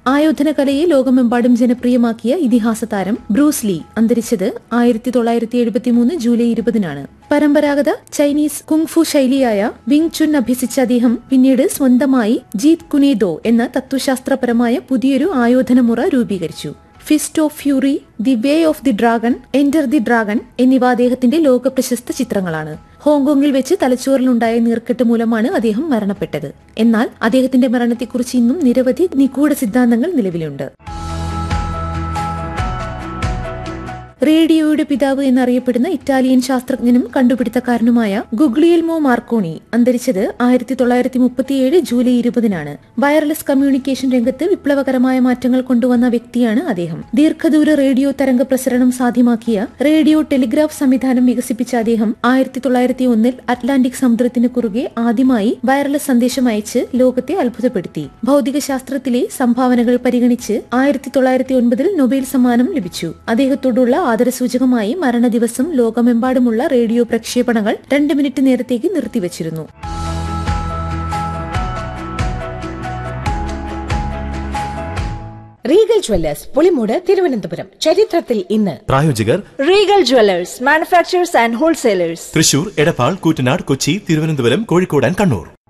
ആയോധന കലയെ ലോകമെമ്പാടും ജനപ്രിയമാക്കിയ ഇതിഹാസ താരം ബ്രൂസ് ലീ അന്തരിച്ചത് ആയിരത്തി തൊള്ളായിരത്തി എഴുപത്തിമൂന്ന് ജൂലൈ ഇരുപതിനാണ് പരമ്പരാഗത ചൈനീസ് കുങ്ഫു ശൈലിയായ വിങ് ചുൻ അഭ്യസിച്ച അദ്ദേഹം പിന്നീട് സ്വന്തമായി ജീത് കുനേദോ എന്ന തത്വശാസ്ത്രപരമായ പുതിയൊരു ആയോധന മുറ രൂപീകരിച്ചു fist of fury the way of the dragon enter the dragon എന്നിവ അദ്ദേഹത്തിന്റെ ലോക പ്രശസ്ത ചിത്രങ്ങളാണ് ഹോങ്കോങ്ങിൽ വെച്ച് തലച്ചോറിലുണ്ടായ നീർക്കെട്ട് മൂലമാണ് അദ്ദേഹം മരണപ്പെട്ടത് എന്നാൽ അദ്ദേഹത്തിന്റെ മരണത്തെക്കുറിച്ച് ഇന്നും നിരവധി നിഗൂഢ സിദ്ധാന്തങ്ങൾ നിലവിലുണ്ട് റേഡിയോയുടെ പിതാവ് എന്നറിയപ്പെടുന്ന ഇറ്റാലിയൻ ശാസ്ത്രജ്ഞനും കണ്ടുപിടുത്തക്കാരനുമായ ഗുഗ്ലിയൽമോ മാർക്കോണി അന്തരിച്ചത് ആയിരത്തി തൊള്ളായിരത്തി മുപ്പത്തിയേഴ് ജൂലൈ ഇരുപതിനാണ് വയർലെസ് കമ്മ്യൂണിക്കേഷൻ രംഗത്ത് വിപ്ലവകരമായ മാറ്റങ്ങൾ കൊണ്ടുവന്ന വ്യക്തിയാണ് അദ്ദേഹം ദീർഘദൂര റേഡിയോ തരംഗ പ്രസരണം സാധ്യമാക്കിയ റേഡിയോ ടെലിഗ്രാഫ് സംവിധാനം വികസിപ്പിച്ച അദ്ദേഹം ആയിരത്തി തൊള്ളായിരത്തി ഒന്നിൽ അറ്റ്ലാന്റിക് സമുദ്രത്തിന് കുറുകെ ആദ്യമായി വയർലെസ് സന്ദേശം അയച്ച് ലോകത്തെ അത്ഭുതപ്പെടുത്തി ഭൗതിക ശാസ്ത്രത്തിലെ സംഭാവനകൾ പരിഗണിച്ച് ആയിരത്തി തൊള്ളായിരത്തി ഒൻപതിൽ നൊബേൽ സമ്മാനം ലഭിച്ചു അദ്ദേഹത്തോടുള്ള ആദരസൂചകമായി മരണദിവസം ലോകമെമ്പാടുമുള്ള റേഡിയോ പ്രക്ഷേപണങ്ങൾ രണ്ട് മിനിറ്റ് നേരത്തേക്ക് നിർത്തിവച്ചിരുന്നു റീഗൽ ജ്വല്ലേഴ്സ് പുളിമൂട് തിരുവനന്തപുരം ചരിത്രത്തിൽ ഇന്ന് പ്രായോജകർ Regal Jewelers, manufacturers and wholesalers. Thrissur Edappal Koottanad Kochi Thiruvananthapuram Kozhikode and Kannur